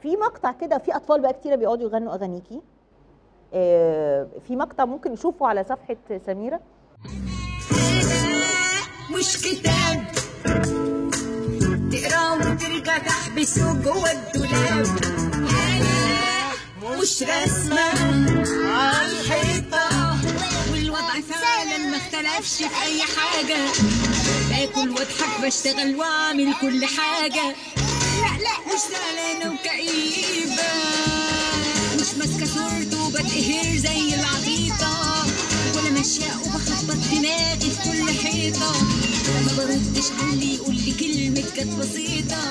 في مقطع كده في اطفال بقى كتيره بيقعدوا يغنوا اغانيكي آه، في مقطع ممكن نشوفه على صفحه سميره مش كتاب تقراه وترجع تحبسه جوه الدولاب أنا مش رسمة على الحيطة والوضع فعلا ما اختلفش في أي حاجة باكل واضحك بشتغل واعمل كل حاجة لا لا مش زعلانة وكئيبة مش ماسكة صورته وبتقهر زي العبيطة ولا ماشية وبخبط دماغي في كل حيطة ما بردش على اللي يقول لي كلمة كانت بسيطة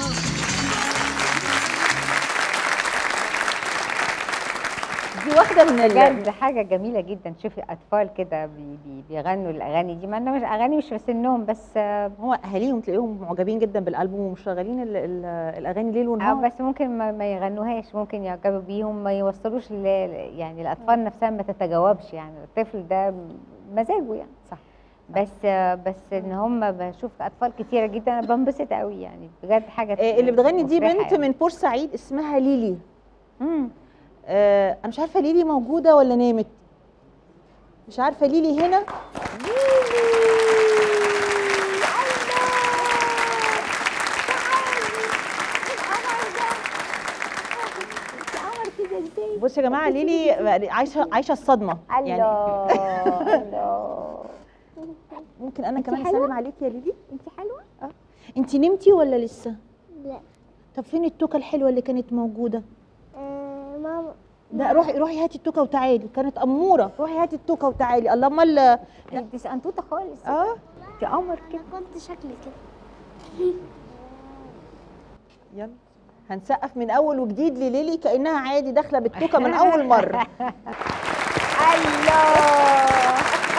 دي واحده من ال... بجد حاجة جميلة جدا تشوفي أطفال كده بي بي بيغنوا الأغاني دي مع إنها مش أغاني مش في سنهم بس آه هو اهاليهم تلاقيهم معجبين جدا بالالبوم ومشغلين ال- ال- الاغاني ليل آه، ونهار بس ممكن ما, ما يغنوهاش ممكن يعجبوا بيهم ما يوصلوش ل... يعني الأطفال نفسها ما تتجاوبش يعني الطفل ده مزاجه يعني صح بس آه، بس ان هم بشوف اطفال كتيره جدا انا بنبسط قوي يعني بجد حاجه آه، اللي بتغني دي مفرحة بنت يعني. من بورسعيد اسمها ليلي مم. آه انا مش عارفه ليلي موجوده ولا نامت مش عارفه ليلي هنا بصوا يا جماعه ليلي عايشه عايشه الصدمه يعني الله الله ممكن انا أنتي كمان حلوة؟ اسلم عليكي يا ليلي انت حلوه انت نمتي ولا لسه لا طب فين التوكه الحلوه اللي كانت موجوده آه ماما لا روحي روحي هاتي التوكه وتعالي كانت اموره روحي هاتي التوكه وتعالي اللهم ال انت سقنطوطه خالص اه انت قمر كده انا كنت شكلي كده يلا هنسقف من اول وجديد لليلي كانها عادي داخله بالتوكه من اول مره الله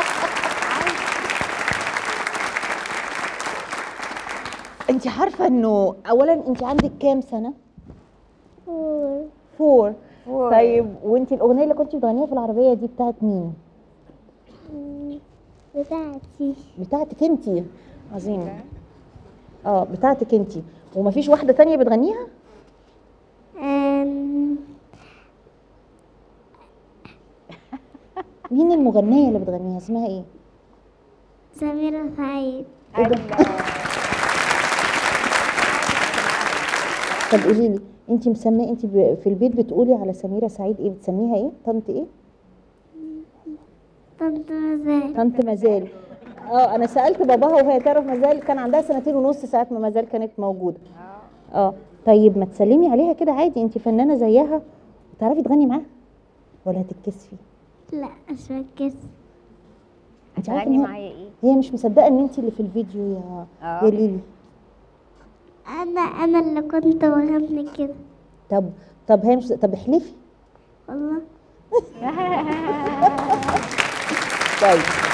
انت عارفه انه اولا انت عندك كام سنه فور فور فور. طيب وانت الاغنيه اللي كنت بتغنيها في العربيه دي بتاعت مين مم، بتاعتي بتاعتك انت عظيم اه بتاعتك انت ومفيش واحده تانية بتغنيها آم، مين المغنيه اللي بتغنيها اسمها ايه سميرة سعيد طب قولي لي انت مسميه انت ب- في البيت بتقولي على سميره سعيد ايه بتسميها ايه طنط ايه طنط مزاج طنط مازال اه انا سالت باباها وهي تعرف مازال كان عندها سنتين ونص ساعه ما مازال كانت موجوده اه طيب ما تسلمي عليها كده عادي انت فنانه زيها تعرفي تغني معاها ولا هتتكسفي لا مش مركز انت عارفه هتغني إن هي- معايا ايه هي مش مصدقه ان انت اللي في الفيديو يا آه. يا ليلي انا انا اللي كنت بغني كده طب طب هي مش طب احلفي والله طيب